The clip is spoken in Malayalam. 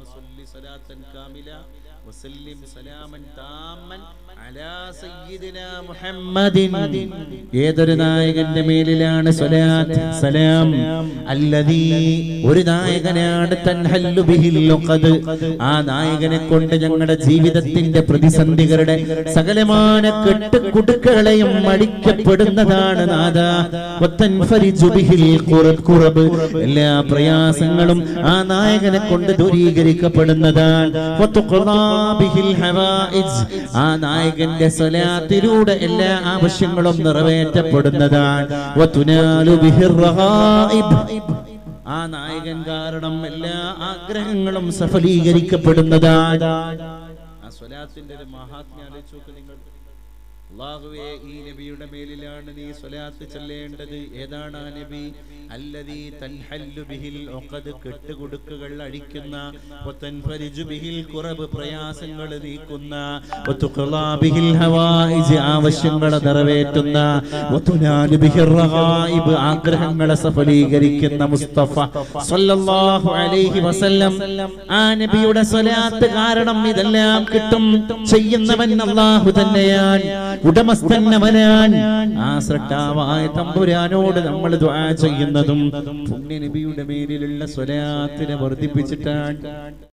സ്വല്ലി സ്വലാത്തൻ കാമില വസല്ലിം സലാമൻ താമൻ അലാ സയ്യിദിനാ മുഹമ്മദിൻ ഏതൊരു നായകന്റെ മേലിലാണ് സ്വലാത്ത് സലാം അല്ലദീ ഒരു നായകനാണ് തൻഹല്ലു ബിഹിൽ ഉഖദ് ആ നായകനെ കൊണ്ട് ഞങ്ങളുടെ ജീവിതത്തിന്റെ പ്രതിസന്ധികളുടെ സകലമാന കെട്ടുകുടുക്കുകളെയും അടിക്കപ്പെടുന്നതാണ് നാദ വത്തൻഫരിജു ബിഹിൽ ഖുറബ് ഖുറബ് എല്ലാ പ്രയാസങ്ങളും ആ നായകനെ കൊണ്ട് ദൂരീകരിക്കപ്പെടുന്നതാണ് വതുഖ്ളാ ബിഹിൽ ഹവായിജ് ആ നായകന്റെ സ്വലാത്തിലൂടെ എല്ലാ ആവശ്യങ്ങളും നിറവേറ്റപ്പെടുന്നതാണ് വതുനാലു ബിഹിർ റഗായിബ് ആ നായകൻ കാരണം എല്ലാ ആഗ്രഹങ്ങളും സഫലീകരിക്കപ്പെടുന്നതാണ് ആ സ്വലാത്തിന്റെ ഒരു മഹാത്മ്യം ആലോചിച്ച് നോക്ക് നിങ്ങൾ അള്ളാഹുവേ ഈ നബിയുടെ മേലിലാണ് നീ സ്വലാത്ത് ചെല്ലേണ്ടത് ഏതാണ് ആ നബി അല്ലദീ തൻഹല്ലു ബിഹിൽ ഉഖദ് കെട്ടുകൊടുക്കുകൾ അഴിക്കുന്ന വതൻഫരിജു ബിഹിൽ കുറവ് പ്രയാസങ്ങൾ നീക്കുന്ന വതുഖ്ലാ ബിഹിൽ ഹവായിജ് ആവശ്യങ്ങളെ നിറവേറ്റുന്ന വതുനാലു ബിഹിർ റഗായിബ് ആഗ്രഹങ്ങളെ സഫലീകരിക്കുന്ന മുസ്തഫ സല്ലല്ലാഹു അലൈഹി വസല്ലം ആ നബിയുടെ സ്വലാത്ത് കാരണം ഇതെല്ലാം കിട്ടും ചെയ്യുന്നവൻ അല്ലാഹു തന്നെയാണ് ഉടമസ്ഥൻ അവനാൻ ആ സൃഷ്ടാവായ തമ്പുരാനോട് നമ്മൾ ദുആ ചെയ്യുന്നതും പുണ്യ നബിയുടെ മേലിലുള്ള സ്വലാത്തിനെ വർദ്ധിപ്പിച്ചിട്ടാണ്